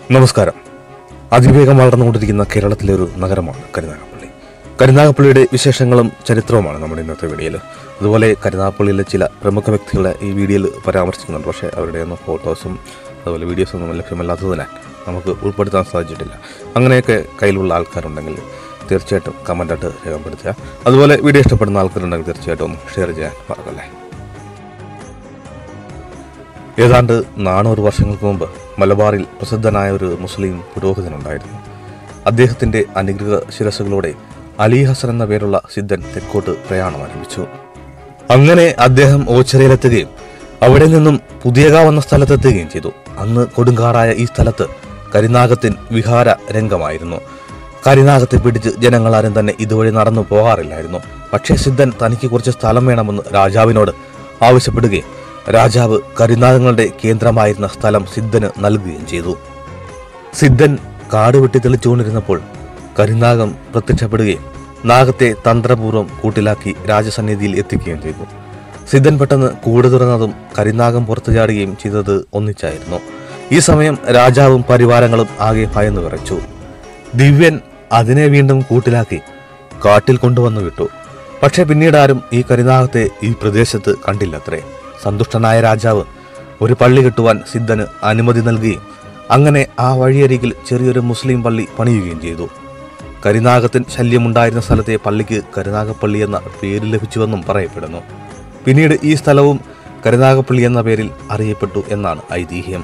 നമസ്കാരം അതിവേഗം വളർന്നുകൊണ്ടിരിക്കുന്ന കേരളത്തിലെ ഒരു നഗരമാണ് കരുനാഗപ്പള്ളി കരുനാഗപ്പള്ളിയുടെ വിശേഷങ്ങളും ചരിത്രവുമാണ് നമ്മുടെ ഇന്നത്തെ വീഡിയോയിൽ അതുപോലെ കരുനാഗപ്പള്ളിയിലെ ചില പ്രമുഖ വ്യക്തികളെ ഈ വീഡിയോയിൽ പരാമർശിക്കുന്നുണ്ട് പക്ഷേ അവരുടെ ഒന്നും ഫോട്ടോസും അതുപോലെ വീഡിയോസും ഒന്നും ലഭ്യമല്ലാത്തതിനാൽ നമുക്ക് ഉൾപ്പെടുത്താൻ സാധിച്ചിട്ടില്ല അങ്ങനെയൊക്കെ കയ്യിലുള്ള ആൾക്കാരുണ്ടെങ്കിൽ തീർച്ചയായിട്ടും കമൻ്റായിട്ട് രേഖപ്പെടുത്തുക അതുപോലെ വീഡിയോ ഇഷ്ടപ്പെടുന്ന ആൾക്കാരുണ്ടെങ്കിൽ തീർച്ചയായിട്ടും ഒന്ന് ഷെയർ ചെയ്യാൻ മറക്കല്ലേ ഏതാണ്ട് നാനൂറ് വർഷങ്ങൾക്ക് മുമ്പ് മലബാറിൽ പ്രസിദ്ധനായ ഒരു മുസ്ലിം പുരോഹിതനുണ്ടായിരുന്നു അദ്ദേഹത്തിന്റെ അനുഗ്രഹ ശിരസുകളോടെ അലി ഹസൻ എന്ന പേരുള്ള സിദ്ധൻ തെക്കോട്ട് പ്രയാണം ആരംഭിച്ചു അങ്ങനെ അദ്ദേഹം ഓച്ചിറയിലെത്തുകയും അവിടെ നിന്നും പുതിയകാവ് എന്ന സ്ഥലത്തെത്തുകയും ചെയ്തു അന്ന് കൊടുങ്കാടായ ഈ സ്ഥലത്ത് കരിനാഗത്തിൻ വിഹാര രംഗമായിരുന്നു കരിനാഗത്തെ പിടിച്ച് ജനങ്ങളാരും തന്നെ ഇതുവഴി നടന്നു പോകാറില്ലായിരുന്നു പക്ഷേ സിദ്ധൻ തനിക്ക് കുറച്ച് സ്ഥലം വേണമെന്ന് രാജാവിനോട് ആവശ്യപ്പെടുകയും രാജാവ് കരിനാഗങ്ങളുടെ കേന്ദ്രമായിരുന്ന സ്ഥലം സിദ്ധന് നൽകുകയും ചെയ്തു സിദ്ധൻ കാട് വെട്ടി തെളിച്ചുകൊണ്ടിരുന്നപ്പോൾ കരിനാഗം പ്രത്യക്ഷപ്പെടുകയും നാഗത്തെ തന്ത്രപൂർവ്വം കൂട്ടിലാക്കി രാജസന്നിധിയിൽ എത്തിക്കുകയും ചെയ്തു സിദ്ധൻ പെട്ടെന്ന് കൂട് തുറന്നതും കരിനാഗം പുറത്തു ചാടുകയും ചെയ്തത് ഒന്നിച്ചായിരുന്നു ഈ സമയം രാജാവും പരിവാരങ്ങളും ആകെ ഭയന്നു വിറച്ചു ദിവ്യൻ അതിനെ വീണ്ടും കൂട്ടിലാക്കി കാട്ടിൽ കൊണ്ടുവന്നു വിട്ടു പക്ഷെ പിന്നീട് ആരും ഈ കരിനാഗത്തെ ഈ പ്രദേശത്ത് കണ്ടില്ലത്രേ സന്തുഷ്ടനായ രാജാവ് ഒരു പള്ളി കെട്ടുവാൻ സിദ്ധന് അനുമതി നൽകുകയും അങ്ങനെ ആ വഴിയരികിൽ ചെറിയൊരു മുസ്ലിം പള്ളി പണിയുകയും ചെയ്തു കരിനാഗത്തിന് ശല്യമുണ്ടായിരുന്ന സ്ഥലത്തെ പള്ളിക്ക് കരുനാഗപ്പള്ളി എന്ന പേര് ലഭിച്ചുവെന്നും പറയപ്പെടുന്നു പിന്നീട് ഈ സ്ഥലവും കരുനാഗപ്പള്ളി എന്ന പേരിൽ അറിയപ്പെട്ടു എന്നാണ് ഐതിഹ്യം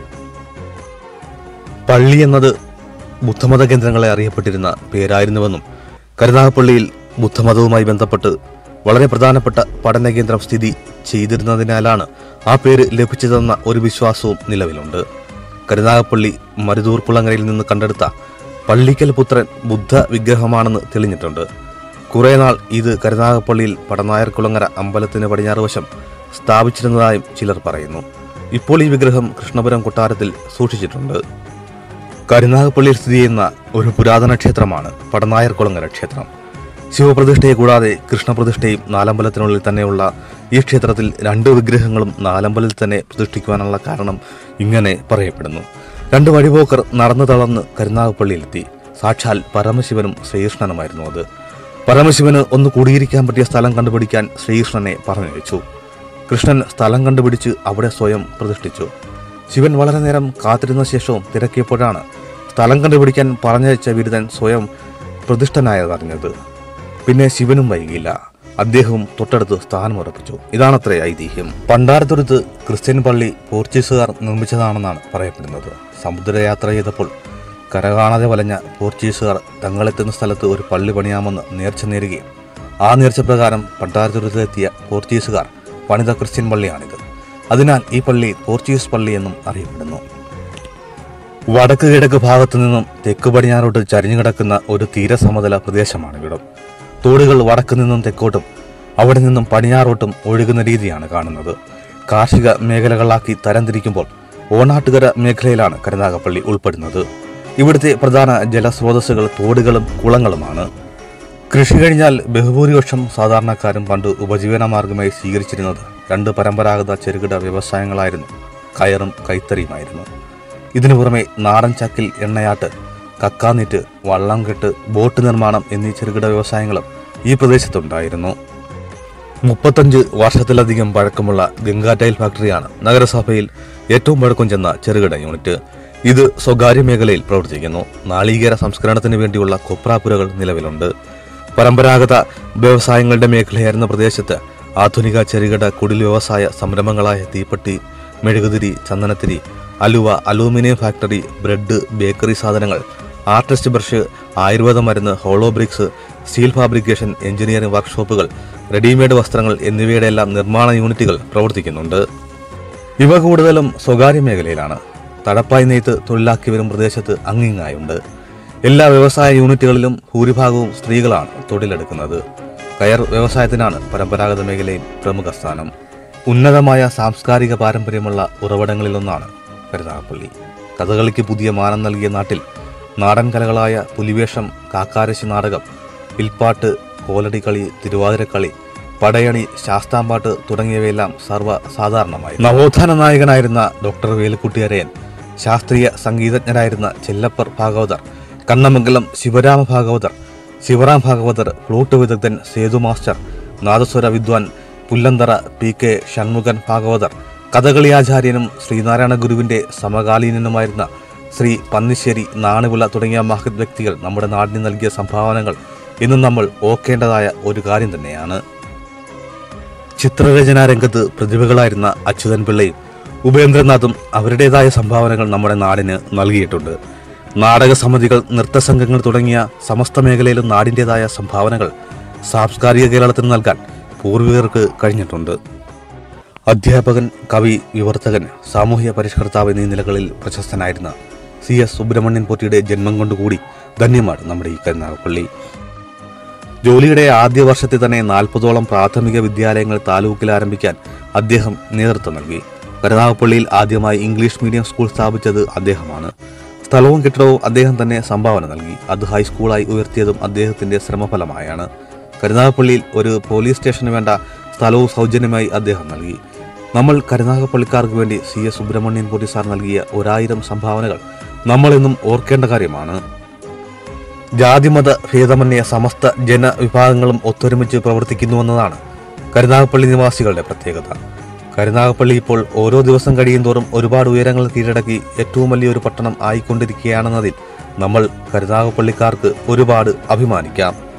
പള്ളി എന്നത് ബുദ്ധമത കേന്ദ്രങ്ങളെ അറിയപ്പെട്ടിരുന്ന പേരായിരുന്നുവെന്നും കരുനാഗപ്പള്ളിയിൽ ബുദ്ധമതവുമായി ബന്ധപ്പെട്ട് വളരെ പ്രധാനപ്പെട്ട പഠന കേന്ദ്രം സ്ഥിതി ചെയ്തിരുന്നതിനാലാണ് ആ പേര് ലഭിച്ചതെന്ന ഒരു വിശ്വാസവും നിലവിലുണ്ട് കരുനാഗപ്പള്ളി മരുതൂർ കുളങ്ങരയിൽ നിന്ന് കണ്ടെടുത്ത പള്ളിക്കൽ പുത്രൻ ബുദ്ധ വിഗ്രഹമാണെന്ന് തെളിഞ്ഞിട്ടുണ്ട് കുറേ നാൾ ഇത് കരുനാഗപ്പള്ളിയിൽ പടനായർ കുളങ്ങര അമ്പലത്തിന് പടിഞ്ഞാറ് വശം സ്ഥാപിച്ചിരുന്നതായും ചിലർ പറയുന്നു ഇപ്പോൾ ഈ വിഗ്രഹം കൃഷ്ണപുരം കൊട്ടാരത്തിൽ സൂക്ഷിച്ചിട്ടുണ്ട് കരുനാഗപ്പള്ളിയിൽ സ്ഥിതി ചെയ്യുന്ന ഒരു പുരാതന ക്ഷേത്രമാണ് പടനായർ കുളങ്ങര ക്ഷേത്രം ശിവപ്രതിഷ്ഠയെ കൂടാതെ കൃഷ്ണപ്രതിഷ്ഠയും നാലമ്പലത്തിനുള്ളിൽ തന്നെയുള്ള ഈ ക്ഷേത്രത്തിൽ രണ്ട് വിഗ്രഹങ്ങളും നാലമ്പലത്തിൽ തന്നെ പ്രതിഷ്ഠിക്കുവാനുള്ള കാരണം ഇങ്ങനെ പറയപ്പെടുന്നു രണ്ട് വഴിപോക്കർ നടന്നു തളർന്ന് കരുനാഗപ്പള്ളിയിലെത്തി സാക്ഷാൽ പരമശിവനും ശ്രീകൃഷ്ണനുമായിരുന്നു അത് പരമശിവന് ഒന്ന് കൂടിയിരിക്കാൻ പറ്റിയ സ്ഥലം കണ്ടുപിടിക്കാൻ ശ്രീകൃഷ്ണനെ പറഞ്ഞയച്ചു കൃഷ്ണൻ സ്ഥലം കണ്ടുപിടിച്ച് അവിടെ സ്വയം പ്രതിഷ്ഠിച്ചു ശിവൻ വളരെ നേരം കാത്തിരുന്ന ശേഷവും തിരക്കിയപ്പോഴാണ് സ്ഥലം കണ്ടുപിടിക്കാൻ പറഞ്ഞയച്ച ബിരുദൻ സ്വയം പ്രതിഷ്ഠനായതറിഞ്ഞത് പിന്നെ ശിവനും വൈകിയില്ല അദ്ദേഹവും തൊട്ടടുത്ത് സ്ഥാനമുറപ്പിച്ചു ഇതാണത്രേ ഐതിഹ്യം പണ്ടാരത്തുരുത്ത് ക്രിസ്ത്യൻ പള്ളി പോർച്ചുഗീസുകാർ നിർമ്മിച്ചതാണെന്നാണ് പറയപ്പെടുന്നത് സമുദ്രയാത്ര ചെയ്തപ്പോൾ കരകാണാതെ വലഞ്ഞ പോർച്ചുഗീസുകാർ തങ്ങളെത്തുന്ന സ്ഥലത്ത് ഒരു പള്ളി പണിയാമെന്ന് നേർച്ച നേരുകയും ആ നേർച്ച പ്രകാരം പണ്ടാരത്തുരുത്തിലെത്തിയ പോർച്ചുഗീസുകാർ പണിത ക്രിസ്ത്യൻ പള്ളിയാണിത് അതിനാൽ ഈ പള്ളി പോർച്ചുഗീസ് പള്ളി എന്നും അറിയപ്പെടുന്നു വടക്ക് കിഴക്ക് ഭാഗത്തു നിന്നും തെക്ക് പടിഞ്ഞാറോട്ട് ചരിഞ്ഞു കിടക്കുന്ന ഒരു തീരസമതല പ്രദേശമാണ് ഇവിടം തോടുകൾ വടക്ക് നിന്നും തെക്കോട്ടും അവിടെ നിന്നും പടിഞ്ഞാറോട്ടും ഒഴുകുന്ന രീതിയാണ് കാണുന്നത് കാർഷിക മേഖലകളാക്കി തരംതിരിക്കുമ്പോൾ ഓണാട്ടുകര മേഖലയിലാണ് കരുനാഗപ്പള്ളി ഉൾപ്പെടുന്നത് ഇവിടുത്തെ പ്രധാന ജലസ്രോതസ്സുകൾ തോടുകളും കുളങ്ങളുമാണ് കൃഷി കഴിഞ്ഞാൽ ബഹുഭൂരിപക്ഷം സാധാരണക്കാരും പണ്ട് ഉപജീവന മാർഗമായി സ്വീകരിച്ചിരുന്നത് രണ്ട് പരമ്പരാഗത ചെറുകിട വ്യവസായങ്ങളായിരുന്നു കയറും കൈത്തറിയുമായിരുന്നു ഇതിനു പുറമെ നാടൻ ചക്കിൽ എണ്ണയാട്ട് കക്കാനീറ്റ് വള്ളം കെട്ട് ബോട്ട് നിർമ്മാണം എന്നീ ചെറുകിട വ്യവസായങ്ങളും ഈ പ്രദേശത്തുണ്ടായിരുന്നു മുപ്പത്തഞ്ച് വർഷത്തിലധികം പഴക്കമുള്ള ഗംഗാ ടൈൽ ഫാക്ടറിയാണ് നഗരസഭയിൽ ഏറ്റവും പഴക്കം ചെന്ന ചെറുകിട യൂണിറ്റ് ഇത് സ്വകാര്യ മേഖലയിൽ പ്രവർത്തിക്കുന്നു നാളികേര സംസ്കരണത്തിന് വേണ്ടിയുള്ള കൊപ്രാപുരകൾ നിലവിലുണ്ട് പരമ്പരാഗത വ്യവസായങ്ങളുടെ മേഖലയായിരുന്ന പ്രദേശത്ത് ആധുനിക ചെറുകിട കുടിൽ വ്യവസായ സംരംഭങ്ങളായ തീപ്പെട്ടി മെഴുകുതിരി ചന്ദനത്തിരി അലുവ അലൂമിനിയം ഫാക്ടറി ബ്രെഡ് ബേക്കറി സാധനങ്ങൾ ആർട്ടിസ്റ്റ് ബ്രഷ് ആയുർവേദ മരുന്ന് hollow bricks steel fabrication engineering വർക്ക്ഷോപ്പുകൾ റെഡിമെയ്ഡ് വസ്ത്രങ്ങൾ എന്നിവയുടെ എല്ലാം നിർമ്മാണ യൂണിറ്റുകൾ പ്രവർത്തിക്കുന്നുണ്ട് ഇവ കൂടുതലും സ്വകാര്യ മേഖലയിലാണ് തടപ്പായി നെയ്ത്ത് തൊഴിലാക്കി വരും പ്രദേശത്ത് അങ്ങിങ്ങായുണ്ട് എല്ലാ വ്യവസായ യൂണിറ്റുകളിലും ഭൂരിഭാഗവും സ്ത്രീകളാണ് തൊഴിലെടുക്കുന്നത് കയർ വ്യവസായത്തിനാണ് പരമ്പരാഗത മേഖലയിൽ പ്രമുഖ സ്ഥാനം ഉന്നതമായ സാംസ്കാരിക പാരമ്പര്യമുള്ള ഉറവിടങ്ങളിലൊന്നാണ് കരുനാഗപ്പള്ളി കഥകളിക്ക് പുതിയ മാനം നൽകിയ നാട്ടിൽ നാടൻ കലകളായ പുലിവേഷം കാക്കാരശി നാടകം വിൽപ്പാട്ട് കോലടിക്കളി തിരുവാതിരക്കളി പടയണി ശാസ്താംപാട്ട് തുടങ്ങിയവയെല്ലാം സർവ്വ സാധാരണമായി നവോത്ഥാന നായകനായിരുന്ന ഡോക്ടർ വേലുക്കുട്ടി അരയൻ ശാസ്ത്രീയ സംഗീതജ്ഞരായിരുന്ന ചെല്ലപ്പർ ഭാഗവതർ കണ്ണമംഗലം ശിവരാമ ഭാഗവതർ ശിവറാം ഭാഗവതർ ഫ്ലൂട്ട് വിദഗ്ധൻ സേതു മാസ്റ്റർ നാദസ്വര വിദ്വാൻ പുല്ലന്തറ പി കെ ഷൺമുഖൻ ഭാഗവതർ കഥകളിയാചാര്യനും ശ്രീനാരായണ ഗുരുവിന്റെ സമകാലീനനുമായിരുന്ന ശ്രീ പന്നിശ്ശേരി നാണിവിള തുടങ്ങിയ മഹത് വ്യക്തികൾ നമ്മുടെ നാടിന് നൽകിയ സംഭാവനകൾ ഇന്നും നമ്മൾ ഓർക്കേണ്ടതായ ഒരു കാര്യം തന്നെയാണ് ചിത്രരചനാ രംഗത്ത് പ്രതിഭകളായിരുന്ന അച്യുതൻ പിള്ളയും ഉപേന്ദ്രനാഥും അവരുടേതായ സംഭാവനകൾ നമ്മുടെ നാടിന് നൽകിയിട്ടുണ്ട് നാടക സമിതികൾ നൃത്തസംഘങ്ങൾ തുടങ്ങിയ സമസ്ത മേഖലയിലും നാടിൻ്റെതായ സംഭാവനകൾ സാംസ്കാരിക കേരളത്തിന് നൽകാൻ പൂർവികർക്ക് കഴിഞ്ഞിട്ടുണ്ട് അധ്യാപകൻ കവി വിവർത്തകൻ സാമൂഹ്യ പരിഷ്കർത്താവ് എന്നീ നിലകളിൽ പ്രശസ്തനായിരുന്ന സി എസ് സുബ്രഹ്മണ്യൻ പോറ്റിയുടെ ജന്മം കൊണ്ടുകൂടി ധന്യമാണ് നമ്മുടെ ഈ കരുനാഗപ്പള്ളി ജോലിയുടെ ആദ്യ വർഷത്തിൽ തന്നെ നാൽപ്പതോളം പ്രാഥമിക വിദ്യാലയങ്ങൾ താലൂക്കിൽ ആരംഭിക്കാൻ അദ്ദേഹം നേതൃത്വം നൽകി കരുനാഗപ്പള്ളിയിൽ ആദ്യമായി ഇംഗ്ലീഷ് മീഡിയം സ്കൂൾ സ്ഥാപിച്ചത് അദ്ദേഹമാണ് സ്ഥലവും കെട്ടിടവും അദ്ദേഹം തന്നെ സംഭാവന നൽകി അത് ഹൈസ്കൂളായി ഉയർത്തിയതും അദ്ദേഹത്തിന്റെ ശ്രമഫലമായാണ് കരുനാഗപ്പള്ളിയിൽ ഒരു പോലീസ് സ്റ്റേഷന് വേണ്ട സ്ഥലവും സൗജന്യമായി അദ്ദേഹം നൽകി നമ്മൾ കരുനാഗപ്പള്ളിക്കാർക്ക് വേണ്ടി C S Subrahmanyan Potti sir നൽകിയ ഒരായിരം സംഭാവനകൾ നമ്മളിന്നും ഓർക്കേണ്ട കാര്യമാണ് ജാതിമത ഭേദമന്യേ സമസ്ത ജനവിഭാഗങ്ങളും ഒത്തൊരുമിച്ച് പ്രവർത്തിക്കുന്നുവെന്നതാണ് കരുനാഗപ്പള്ളി നിവാസികളുടെ പ്രത്യേകത കരുനാഗപ്പള്ളി ഇപ്പോൾ ഓരോ ദിവസം കഴിയും തോറും ഒരുപാട് ഉയരങ്ങൾ കീഴടക്കി ഏറ്റവും വലിയൊരു പട്ടണം ആയിക്കൊണ്ടിരിക്കുകയാണെന്നതിൽ നമ്മൾ കരുനാഗപ്പള്ളിക്കാർക്ക് ഒരുപാട് അഭിമാനിക്കാം